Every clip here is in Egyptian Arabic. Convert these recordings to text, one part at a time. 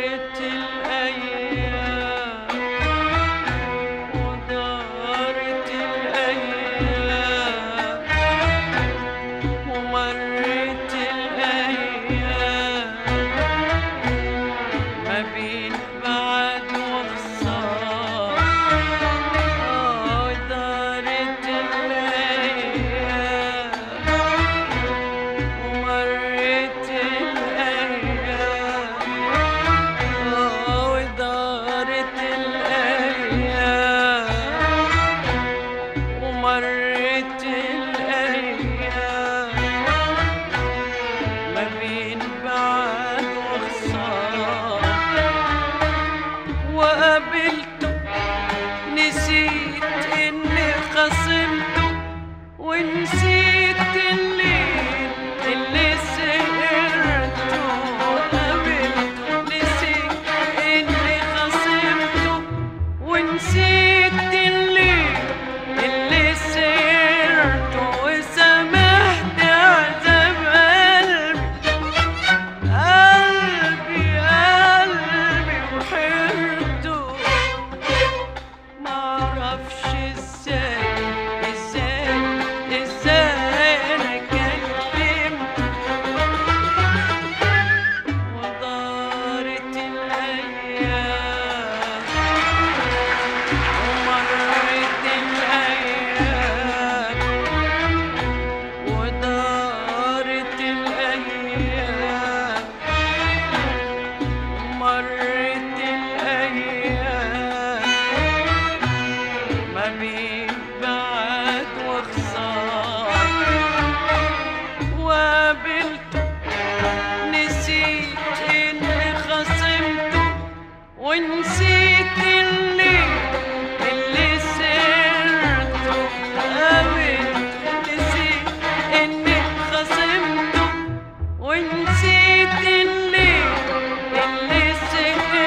ومرت الأيام ودارت الأيام ومرت الأيام ما بين بعد وخسارة آه دارت الأيام ومرت الأيام آه ودارت الأيام ومرت الأيام ما بين بعد وخسارة وقابلته نسيت إني خصمته ونسيت الليل اللي سهرته وقابلته نسيت إني خصمته ونسيت الليل اللي سهرته وسمحت عذاب قلبي قلبي قلبي وحيرته معرفش ازاي ازاي ازاي انا كلمت ودارت الايام ومرت الايام ودارت الايام مرت الأيام ما بين بعد وخسارة وقابلته نسيت إني خصمته ونسيت الليل اللي سرته قابلته نسيت إني خصمته ونسيت الليل اللي سهرته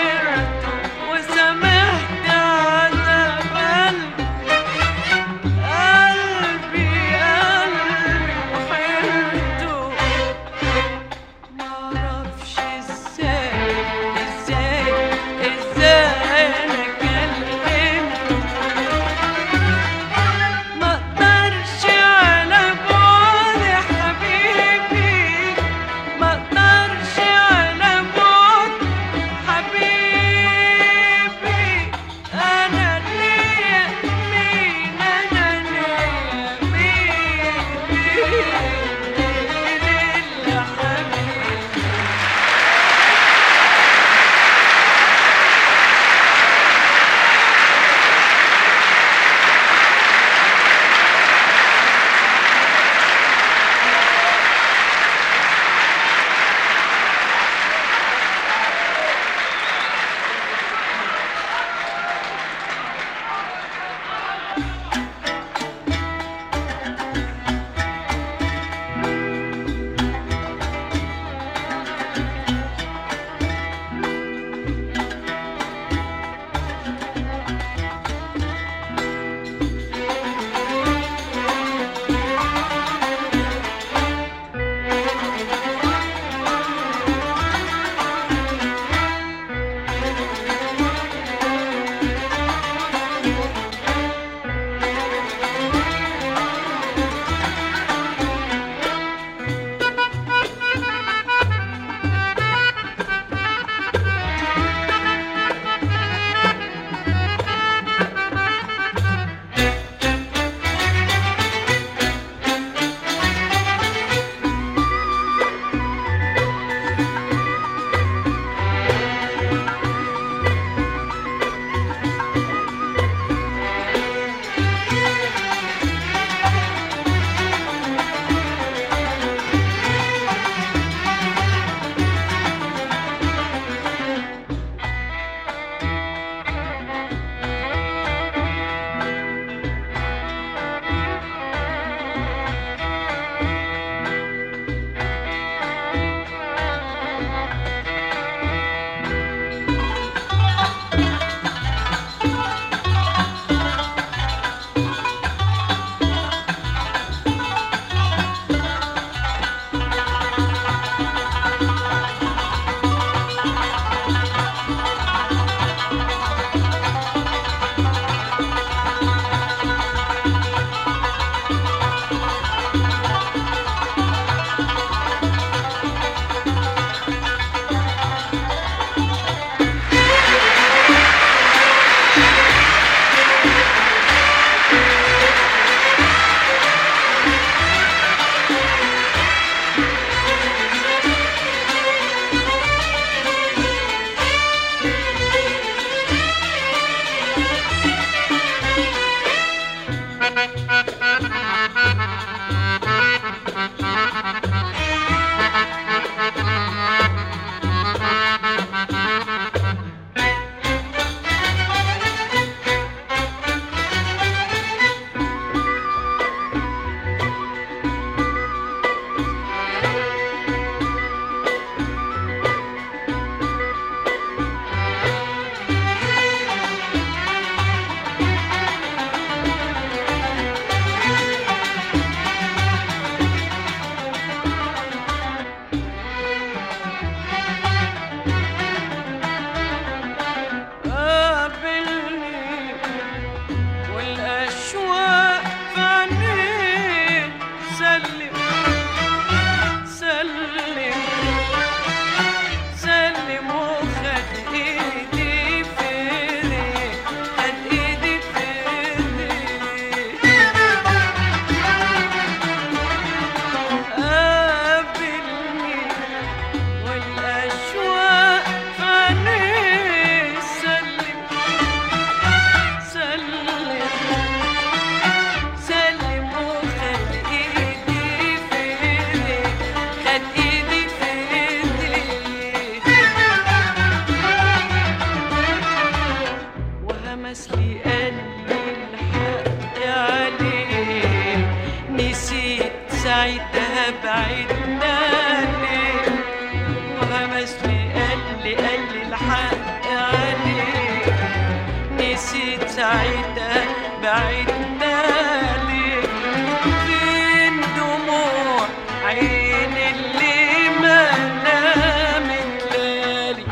عليك نسيت ساعتها بعدنا ليك فين دموع عين اللي ما نامت ليالي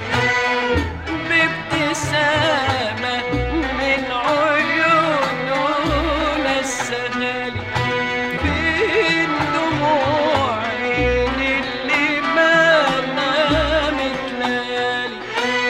بابتسامة من عيونه نسهالي فين دموع عين اللي ما نامت ليالي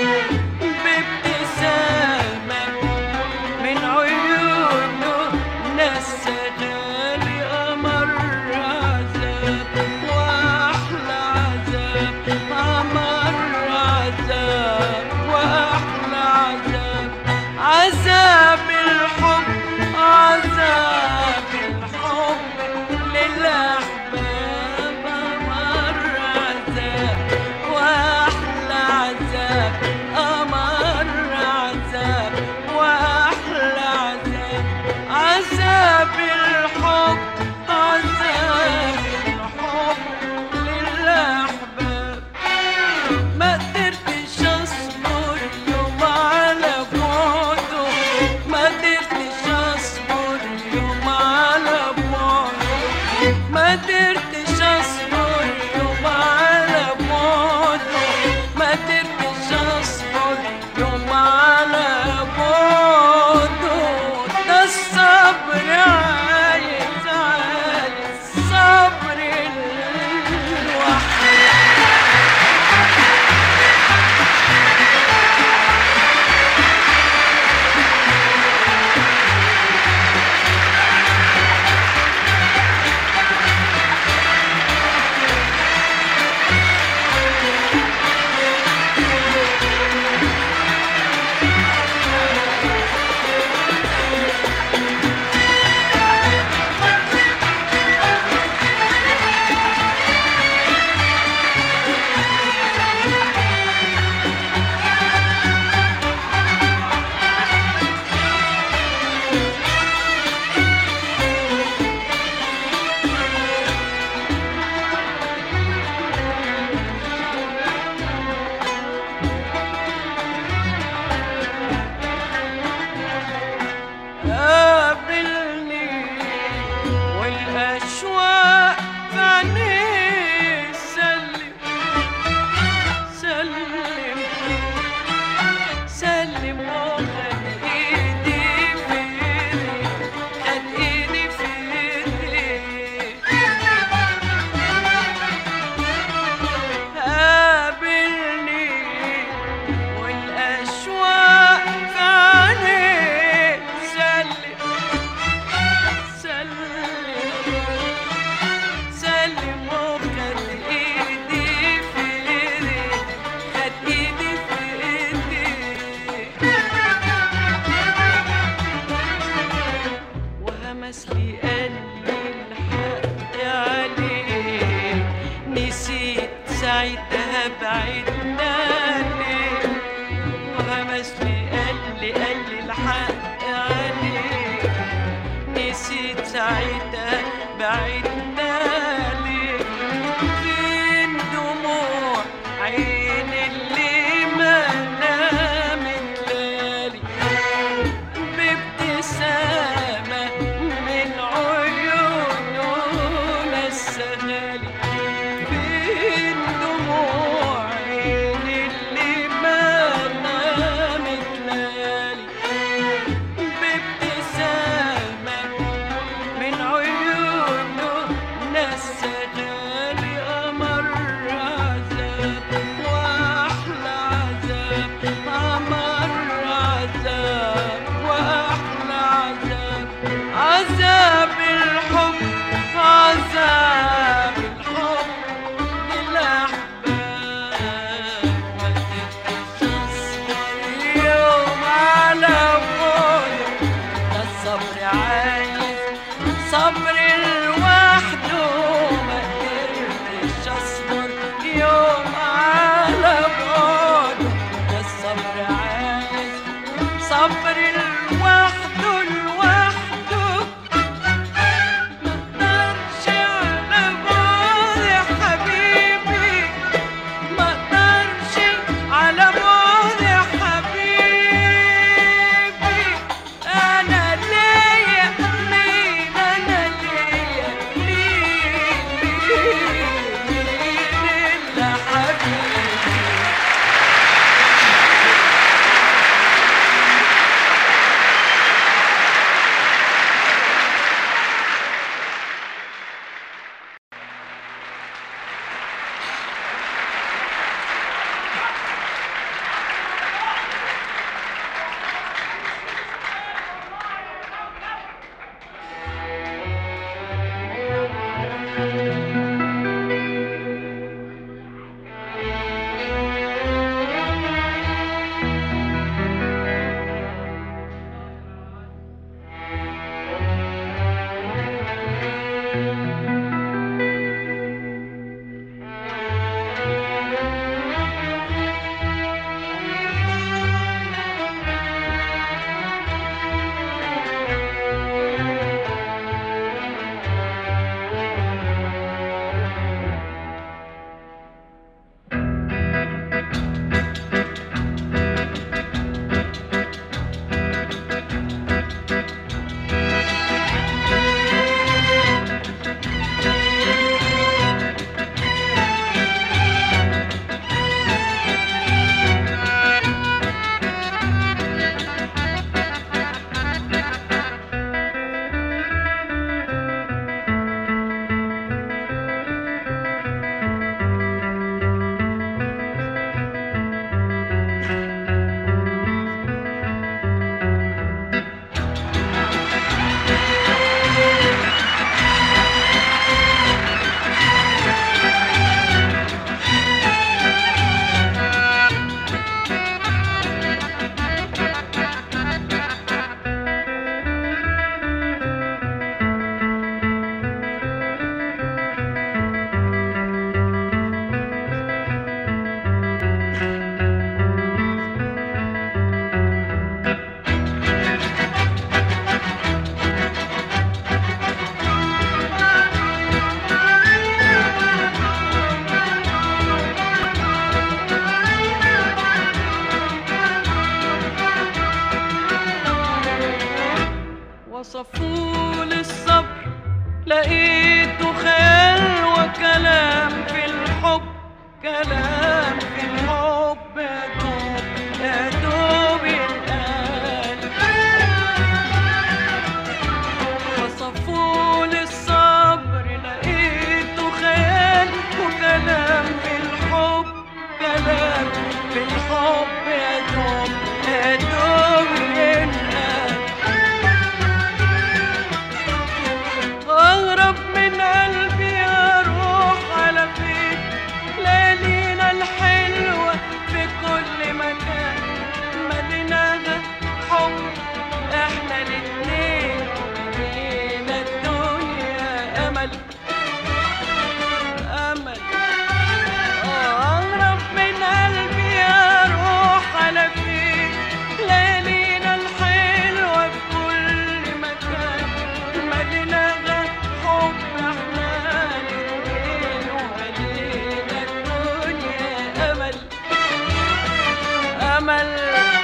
بابتسامة من عيونه نسهالي أمر عذاب وأحلى عذاب أمر عذاب وأحلى عذاب عذاب الحب عذاب الحب للأحباب أمر عذاب وأحلى عذاب أمر عذاب وأحلى عذاب عذاب الحب عذاب الحب للأحباب ما قدرتش اصبر يوم على بعده ما قدرتش اصبر يوم على بعده ما قدرتش اصبر يوم على بعده ما قدرتش اصبر يوم على بعده ده الصبر عايز عايز صبر الوحيد قابلني والأشواق في عينيه سلم سلم سلم وخد ايدي في ايدي خد ايدي في ايدي قابلني والأشواق في عينيه سلم سلم سلم وخد ايدي في ايدي خد ايدي في ايدي وصفوا للصبر لقيته خيال وكلام في الحب كلام في الحب يا دوب يا دوب ينقال وصفوا للصبر لقيته خيال وكلام في الحب كلام في الحب يا دوب يا دوب ينقال أغرب من قلبي أروح على فين ليالينا الحلوة في كل مكان مدينة حب احنا الاتنين لينا الدنيا أمل أمل أغرب من قلبي أروح على فين ليالينا الحلوة في كل مكان مدينة حب احنا الاتنين ومدينة الدنيا أمل أمل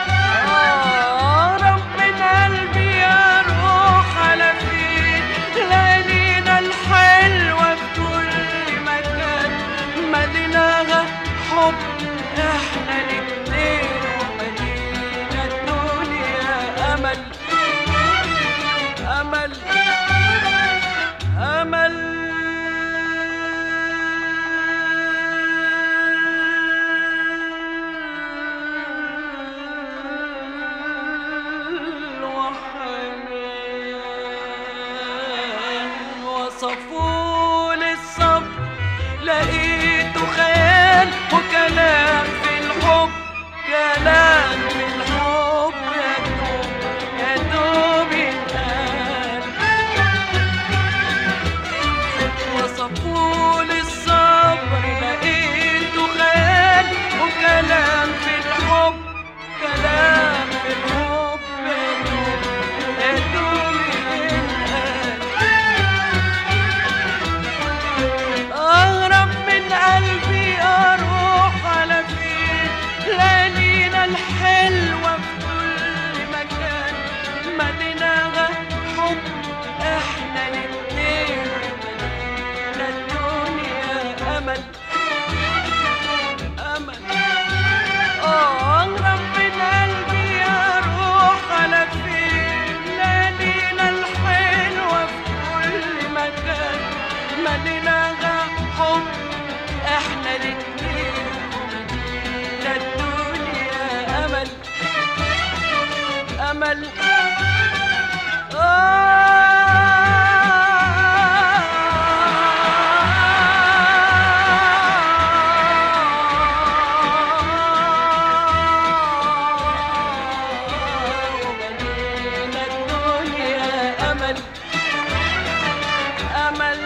أقرب من قلبي أروح على فين ليالينا الحلوة في كل مكان مدينة حب احنا الاتنين ومدينة الدنيا أمل أمل أمل وحنان وصفوا للصبر لقيته خيال وكلام في الحب كلام في الحب يا دوب يا دوب ينقال وصفوا للصبر لقيته خيال وكلام في الحب كلام في الحب يا دوب يا دوب ينقال أغرب من قلبي أروح على فين ليالينا الحلوة في كل مكان مدينة حب احنا الاتنين مدينة الدنيا أمل أمل أغرب من قلبي أروح على فين ليالينا الحلوة في كل مكان مدينة حب احنا الاتنين مدينة الدنيا أمل أمل ومدينة الدنيا أمل أمل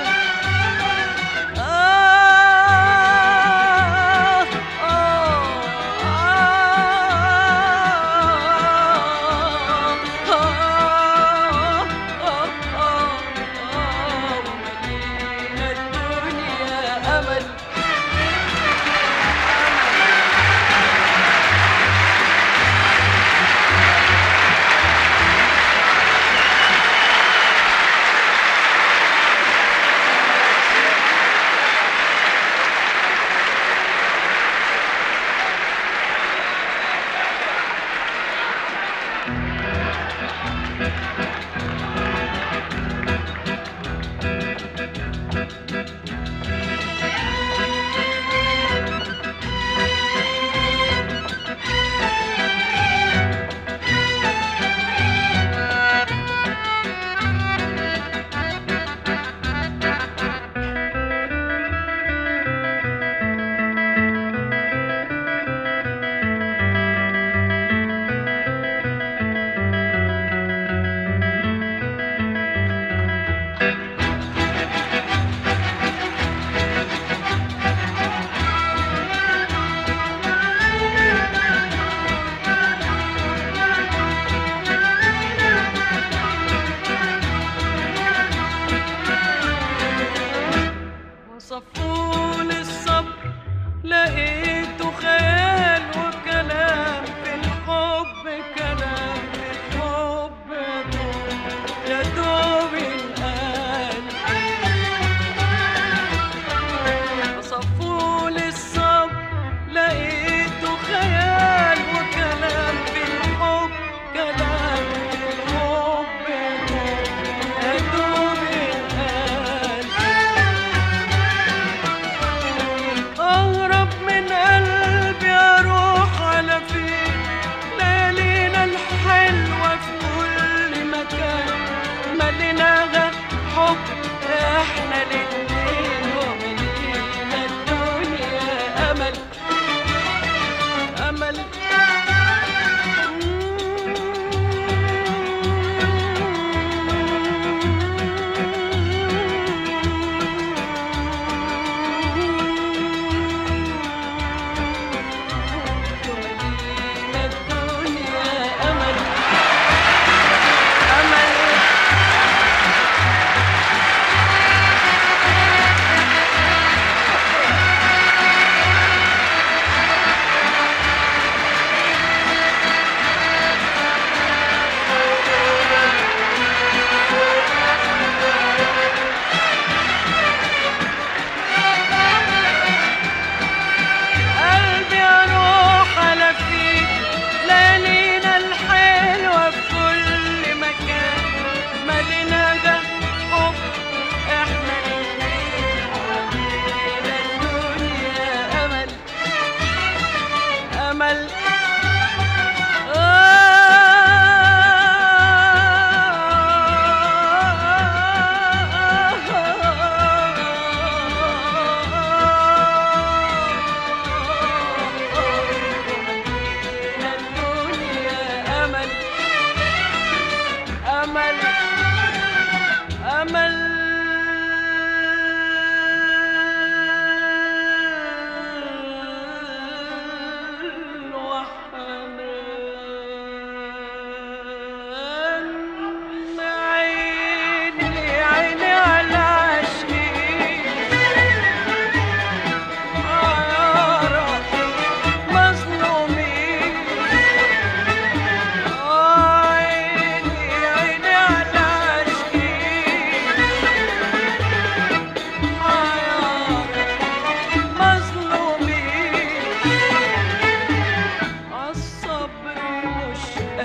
آه آه آه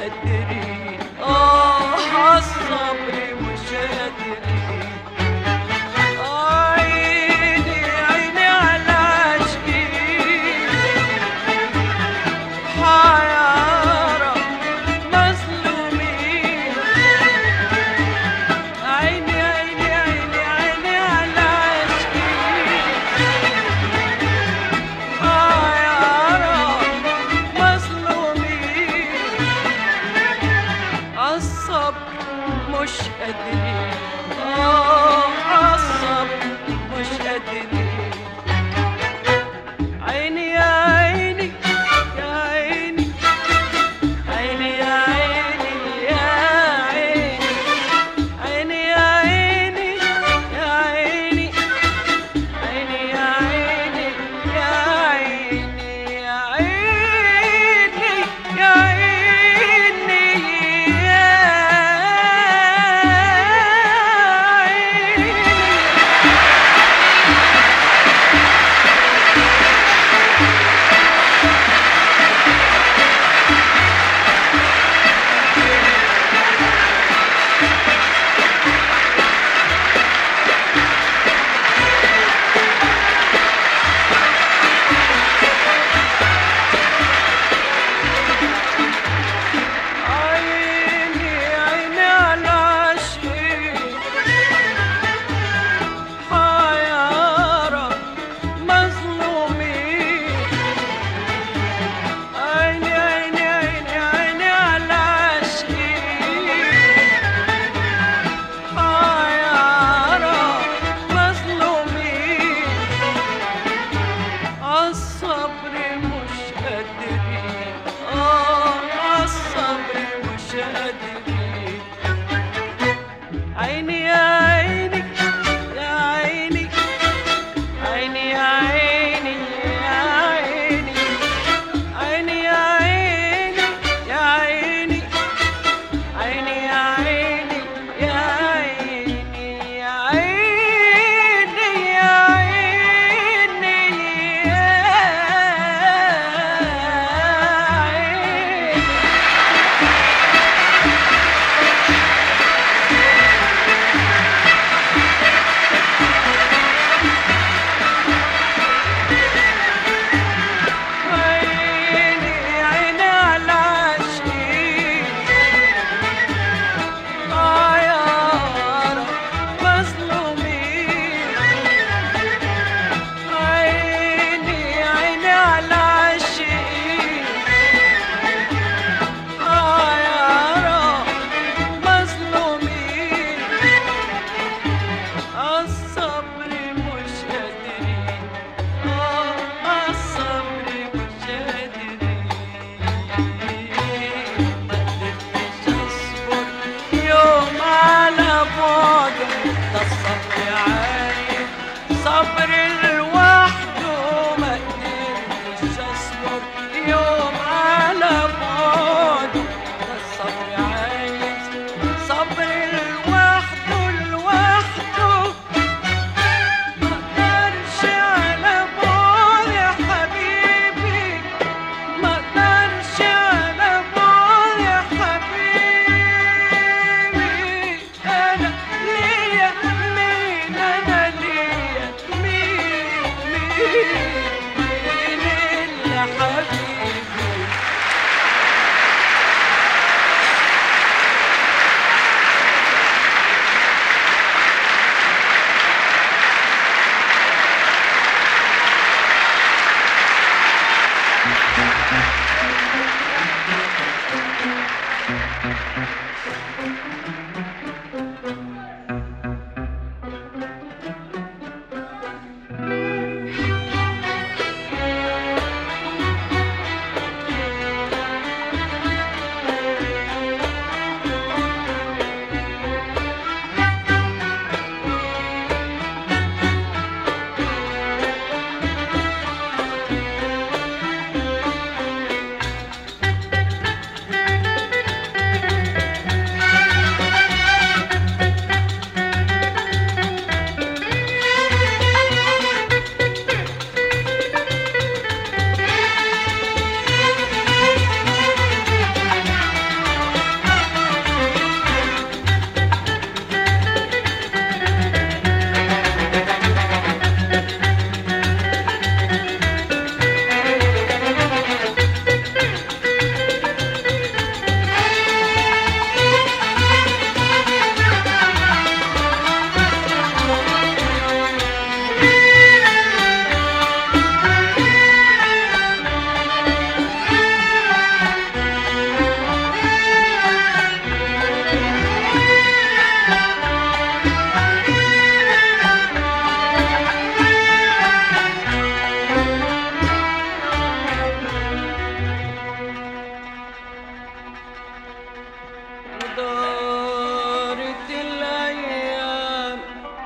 قادرين اه عالصبر مش قادرين عيني عيني على عاشقين حيارى مظلومين عيني عيني عيني عيني على عاشقين حيارى مظلومين عالصبر مش قادرين اه عالصبر مش قادرين عيني يا عيني يا عيني عيني يا عيني يا عيني عيني يا عيني يا عيني عيني يا عيني يا عيني يا عيني يا عيني يا ودارت الأيام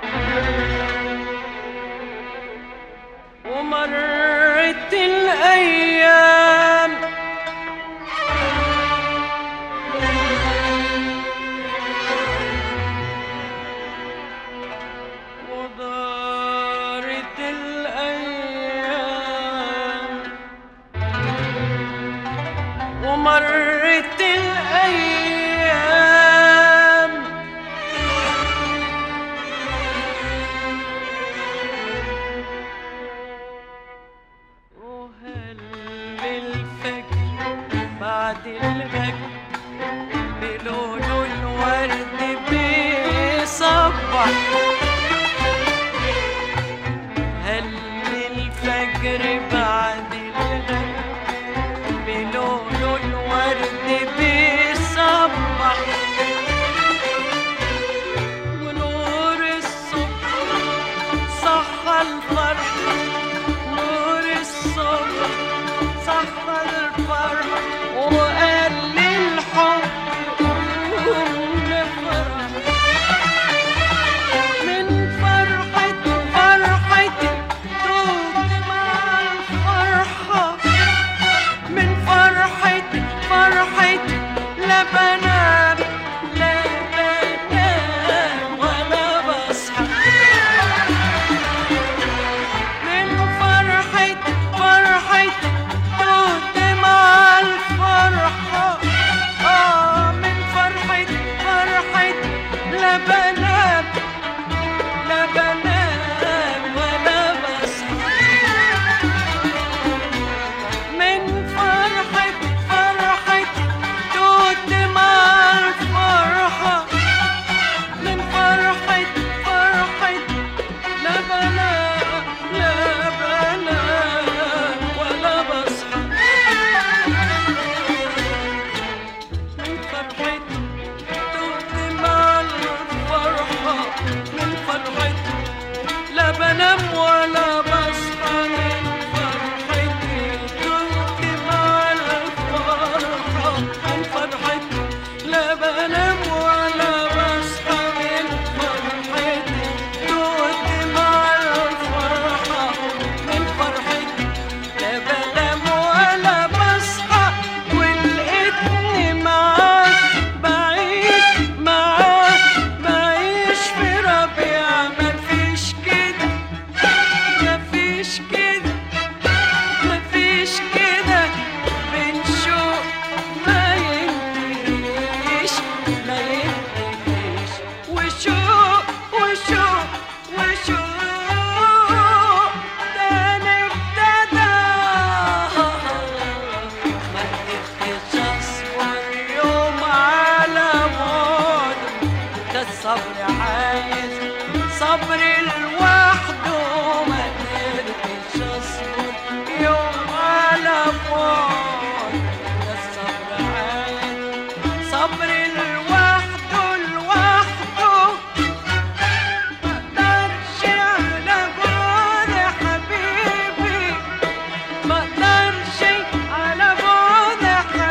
ومرت الأيام ودارت الأيام ومرت الأيام وهل الفجر بعد الفجر بلون الورد بيصبح هل الفجر بعد الفجر بلون الورد بيصبح ونور الصبح صحى الفرح نور الصبح صحى الفرح وقال للحب قوم نفرح من فرحة فرحتي دوب مع الفرحة من فرحتي فرحتي لا بنام لا بنام ولا بصحى من فرحتي فرحتي دوت مع الفرحة آه من فرحتي فرحتي لا بنام لا بنام ولا بصحى من فرحتي فرحتي دوت مع الفرحة من فرحتي فرحتي لا بنام لا بنام ولا بصحى من فرحتي دوت مع الفرحة من فرحتي لا بنام ولا بصحى من فرحتي دوت مع الفرحة من فرحتي لا بنام ولا بصحى من فرحتي دوت مع الفرحة من فرحتي لا بنام ولا بصحى ولقيتني معاك بعيش معاك بعيش في ربيع مفيش كده مفيش كده مفيش كده بنشوق ما ينتهيش ما ينتهيش وشوق وشوق وشوق تاني ابتدى ما قدرتش اصبر يوم على موت ده الصبر عايز صبر لوحده ما قدرتش اصبر يوم على موت ده الصبر عايز صبر لوحده لوحده مقدرش على بعد حبيبي مقدرش على بعد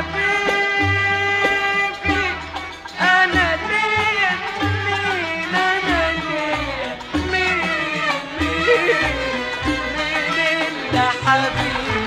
حبيبي انا ليا مين انا ليا مين مين مين الا حبيبي